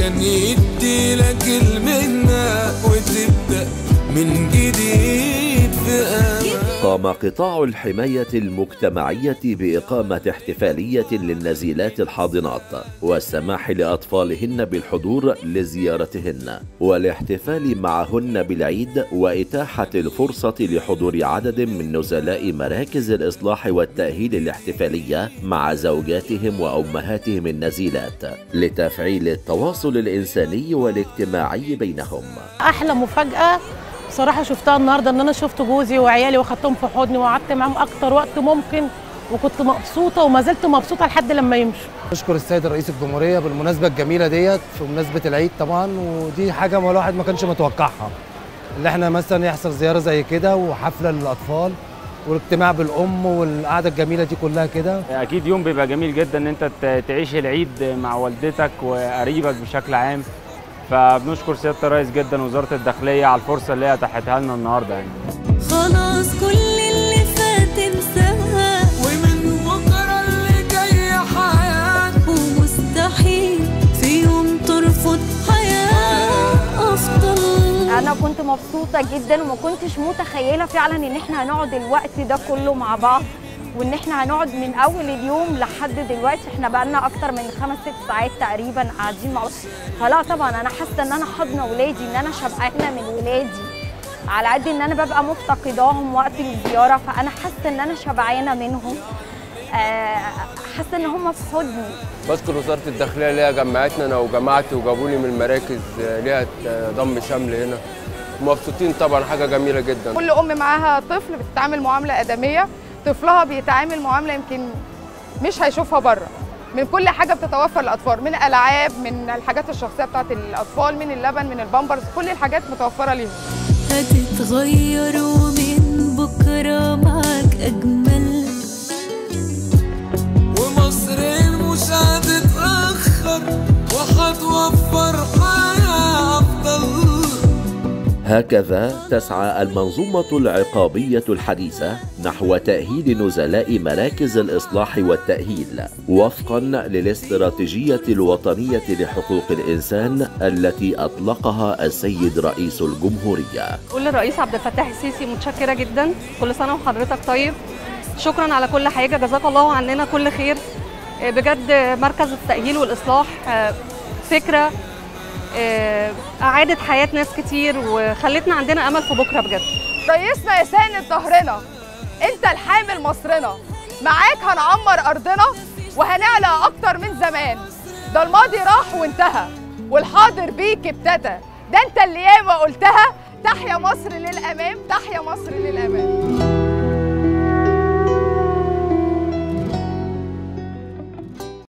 كان يديلك المهنة وتبدأ من جديد في أمان قام قطاع الحماية المجتمعية بإقامة احتفالية للنزيلات الحاضنات والسماح لأطفالهن بالحضور لزيارتهن والاحتفال معهن بالعيد وإتاحة الفرصة لحضور عدد من نزلاء مراكز الإصلاح والتأهيل الاحتفالية مع زوجاتهم وأمهاتهم النزيلات لتفعيل التواصل الإنساني والاجتماعي بينهم احلى مفاجاه بصراحه شفتها النهارده ان انا شفت جوزي وعيالي واخدتهم في حضني وقعدت معاهم اكتر وقت ممكن وكنت مبسوطه وما زلت مبسوطه لحد لما يمشوا نشكر السيد رئيس الجمهورية بالمناسبة الجميلة ديت في مناسبة العيد طبعا ودي حاجة ما الواحد ما كانش متوقعها اللي احنا مثلا يحصل زيارة زي كده وحفلة للأطفال والاجتماع بالأم والقعدة الجميلة دي كلها كده اكيد يوم بيبقى جميل جدا ان انت ت- تعيش العيد مع والدتك وقريبك بشكل عام فبنشكر سياده الرئيس جدا وزاره الداخليه على الفرصه اللي هي اتاحتها لنا النهارده يعني خلاص كل اللي فات انساها ومن بكرة اللي جاي حياة ومستحيل في يوم ترفض حياة أفضل انا كنت مبسوطه جدا وما كنتش متخيله فعلا ان احنا هنقعد الوقت ده كله مع بعض وان احنا هنقعد من اول اليوم لحد دلوقتي احنا بقالنا اكتر من خمس ست ساعات تقريبا قاعدين مع بعض فلا طبعا انا حاسه ان انا حاضنه ولادي ان انا شبعانه من ولادي على قد ان انا ببقى مفتقداهم وقت الزياره فانا حاسه ان انا شبعانه منهم آه، حاسه ان هم في حضني بشكر وزارة الداخلية اللي هي جمعتنا أنا وجماعتي وجابوني من المراكز ليها ضم شمل هنا مبسوطين طبعا حاجة جميلة جدا كل ام معاها طفل بتتعامل معامله ادميه طفلها بيتعامل معامله يمكن مش هيشوفها بره من كل حاجه بتتوفر للاطفال من العاب من الحاجات الشخصيه بتاعت الاطفال من اللبن من البامبرز كل الحاجات متوفره ليهم هتتغير ومن بكرة معاك أجمل ومصر مش هتتأخر وهتوفر حياة أفضل هكذا تسعى المنظومة العقابية الحديثة نحو تأهيل نزلاء مراكز الإصلاح والتأهيل وفقا للاستراتيجية الوطنية لحقوق الإنسان التي أطلقها السيد رئيس الجمهورية قول للرئيس عبد الفتاح السيسي متشكره جدا كل سنه وحضرتك طيب شكرا على كل حاجه جزاك الله عننا كل خير آه، بجد مركز التاهيل والاصلاح آه، فكره آه، اعادت حياه ناس كتير وخلتنا عندنا امل في بكره بجد رئيسنا يا ساند ظهرنا انت الحامل مصرنا معاك هنعمر ارضنا وهنعلى اكتر من زمان ده الماضي راح وانتهى والحاضر بيك ابتدى ده انت اللي ياما قلتها تحيا مصر للامام تحيا مصر للامام